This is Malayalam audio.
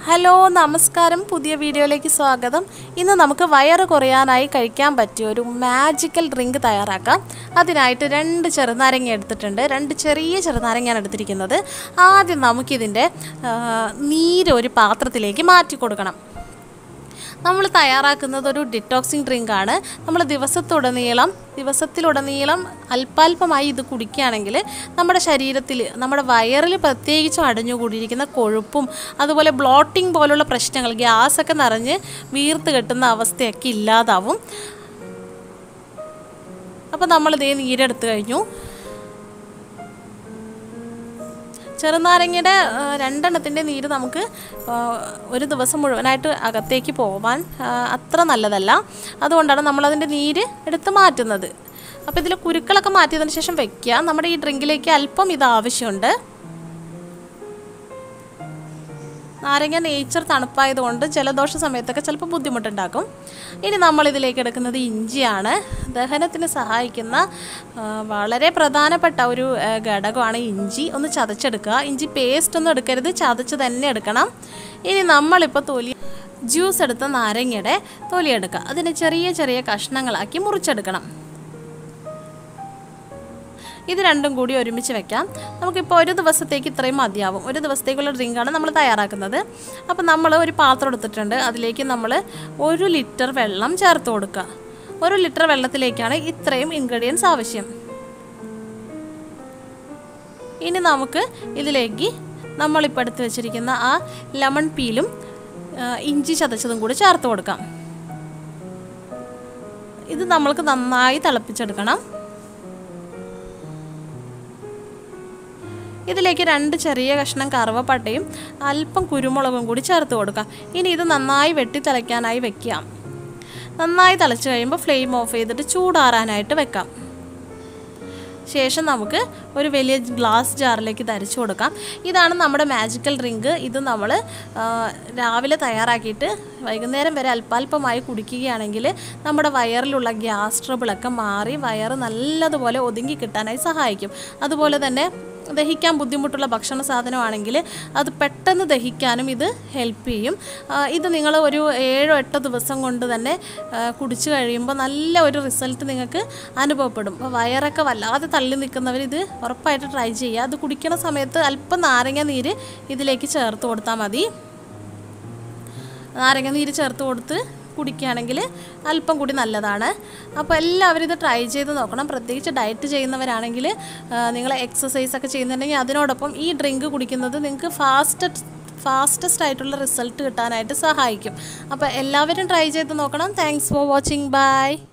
ഹലോ നമസ്കാരം പുതിയ വീഡിയോയിലേക്ക് സ്വാഗതം ഇന്ന് നമുക്ക് വയറ് കുറയാനായി കഴിക്കാൻ പറ്റിയ ഒരു മാജിക്കൽ ഡ്രിങ്ക് തയ്യാറാക്കാം അതിനായിട്ട് രണ്ട് ചെറുനാരങ്ങ എടുത്തിട്ടുണ്ട് രണ്ട് ചെറിയ ചെറുനാരങ്ങയാണ് എടുത്തിരിക്കുന്നത് ആദ്യം നമുക്കിതിൻ്റെ ആ, നീര് ഒരു പാത്രത്തിലേക്ക് മാറ്റി കൊടുക്കണം നമ്മൾ തയ്യാറാക്കുന്നത് ഒരു ഡിറ്റോക്സിങ് ഡ്രിങ്ക് ആണ് നമ്മൾ ദിവസത്തുടനീളം ദിവസത്തിലുടനീളം അല്പാൽപമായി ഇത് കുടിക്കുകയാണെങ്കിൽ നമ്മുടെ ശരീരത്തിൽ നമ്മുടെ വയറിൽ പ്രത്യേകിച്ചും അടഞ്ഞുകൂടിയിരിക്കുന്ന കൊഴുപ്പും അതുപോലെ ബ്ലോട്ടിംഗ് പോലുള്ള പ്രശ്നങ്ങൾ ഗ്യാസൊക്കെ നിറഞ്ഞ് വീർത്ത് കെട്ടുന്ന അവസ്ഥയൊക്കെ ഇല്ലാതാവും അപ്പോൾ നമ്മളിതേ നീരെടുത്ത് കഴിഞ്ഞു ചെറുനാരങ്ങയുടെ ആ, രണ്ടെണ്ണത്തിൻ്റെ നീര് നമുക്ക് ആ, ഒരു ദിവസം മുഴുവനായിട്ട് അകത്തേക്ക് പോവാൻ ആ, അത്ര നല്ലതല്ല അതുകൊണ്ടാണ് നമ്മളതിൻ്റെ നീര് എടുത്ത് മാറ്റുന്നത് അപ്പോൾ ഇതിൽ കുരുക്കളൊക്കെ മാറ്റിയതിന് ശേഷം വെക്കുക നമ്മുടെ ഈ ഡ്രിങ്കിലേക്ക് അല്പം ഇത് ആവശ്യമുണ്ട് നാരങ്ങ നേച്ചർ തണുപ്പായതുകൊണ്ട് ജലദോഷ സമയത്തൊക്കെ ചിലപ്പോൾ ബുദ്ധിമുട്ടുണ്ടാക്കും ഇനി നമ്മൾ ഇതിലേക്ക് എടുക്കുന്നത് ഇഞ്ചിയാണ് ദഹനത്തിന് സഹായിക്കുന്ന ആ, വളരെ പ്രധാനപ്പെട്ട ഒരു ആ, ഘടകമാണ് ഇഞ്ചി ഒന്ന് ചതച്ചെടുക്കുക ഇഞ്ചി പേസ്റ്റ് ഒന്നും എടുക്കരുത് ചതച്ച് തന്നെ എടുക്കണം ഇനി നമ്മളിപ്പോൾ തൊലി ജ്യൂസ് എടുത്ത നാരങ്ങയുടെ തൊലി എടുക്കുക അതിനെ ചെറിയ ചെറിയ കഷ്ണങ്ങളാക്കി മുറിച്ചെടുക്കണം ഇത് രണ്ടും കൂടി ഒരുമിച്ച് വെക്കാം നമുക്കിപ്പോൾ ഒരു ദിവസത്തേക്ക് ഇത്രയും മതിയാവും ഒരു ദിവസത്തേക്കുള്ള ഡ്രിങ്കാണ് നമ്മൾ തയ്യാറാക്കുന്നത് അപ്പോൾ നമ്മൾ ഒരു പാത്രം എടുത്തിട്ടുണ്ട് അതിലേക്ക് നമ്മൾ ഒരു ലിറ്റർ വെള്ളം ചേർത്ത് കൊടുക്കുക ഒരു ലിറ്റർ വെള്ളത്തിലേക്കാണ് ഇത്രയും ഇൻഗ്രീഡിയൻസ് ആവശ്യം ഇനി നമുക്ക് ഇതിലേക്ക് നമ്മളിപ്പോൾ എടുത്ത് വെച്ചിരിക്കുന്ന ആ ലെമൺ പീലും ആ, ഇഞ്ചി ചതച്ചതും കൂടി ചേർത്ത് കൊടുക്കാം ഇത് നമ്മൾക്ക് നന്നായി തിളപ്പിച്ചെടുക്കണം ഇതിലേക്ക് രണ്ട് ചെറിയ കഷ്ണം കറുവപ്പട്ടയും അല്പം കുരുമുളകും കൂടി ചേർത്ത് കൊടുക്കാം ഇനി ഇത് നന്നായി വെട്ടി തിളയ്ക്കാനായി വെക്കാം നന്നായി തിളച്ച് കഴിയുമ്പോൾ ഫ്ലെയിം ഓഫ് ചെയ്തിട്ട് ചൂടാറാനായിട്ട് വെക്കാം ശേഷം നമുക്ക് ഒരു വലിയ ഗ്ലാസ് ജാറിലേക്ക് ധരിച്ചു കൊടുക്കാം ഇതാണ് നമ്മുടെ മാജിക്കൽ ഡ്രിങ്ക് ഇത് നമ്മൾ ആ, രാവിലെ തയ്യാറാക്കിയിട്ട് വൈകുന്നേരം വരെ അല്പാൽപമായി കുടിക്കുകയാണെങ്കിൽ നമ്മുടെ വയറിലുള്ള ഗ്യാസ് ട്രബിളൊക്കെ മാറി വയറ് നല്ലതുപോലെ ഒതുങ്ങി കിട്ടാനായി സഹായിക്കും അതുപോലെ തന്നെ ദഹിക്കാൻ ബുദ്ധിമുട്ടുള്ള ഭക്ഷണ സാധനമാണെങ്കിൽ അത് പെട്ടെന്ന് ദഹിക്കാനും ഇത് ഹെൽപ്പ് ചെയ്യും ആ, ഇത് നിങ്ങൾ ഒരു ഏഴോ എട്ടോ ദിവസം കൊണ്ട് തന്നെ ആ, കുടിച്ചു കഴിയുമ്പോൾ നല്ല ഒരു റിസൾട്ട് നിങ്ങൾക്ക് അനുഭവപ്പെടും അപ്പോൾ വയറൊക്കെ വല്ലാതെ തള്ളി നിൽക്കുന്നവർ ഇത് ഉറപ്പായിട്ട് ട്രൈ ചെയ്യുക അത് കുടിക്കുന്ന സമയത്ത് അല്പം നാരങ്ങ നീര് ഇതിലേക്ക് ചേർത്ത് കൊടുത്താൽ മതി നാരങ്ങ നീര് ചേർത്ത് കൊടുത്ത് കുടിക്കുകയാണെങ്കിൽ അല്പം കൂടി നല്ലതാണ് അപ്പോൾ എല്ലാവരും ഇത് ട്രൈ ചെയ്ത് നോക്കണം പ്രത്യേകിച്ച് ഡയറ്റ് ചെയ്യുന്നവരാണെങ്കിൽ നിങ്ങൾ എക്സസൈസ് ഒക്കെ ചെയ്യുന്നുണ്ടെങ്കിൽ അതിനോടൊപ്പം ഈ ഡ്രിങ്ക് കുടിക്കുന്നത് നിങ്ങൾക്ക് ഫാസ്റ്റ് ഫാസ്റ്റസ്റ്റ് ആയിട്ടുള്ള റിസൾട്ട് കിട്ടാനായിട്ട് സഹായിക്കും അപ്പോൾ എല്ലാവരും ട്രൈ ചെയ്ത് നോക്കണം താങ്ക്സ് ഫോർ വാച്ചിങ് ബൈ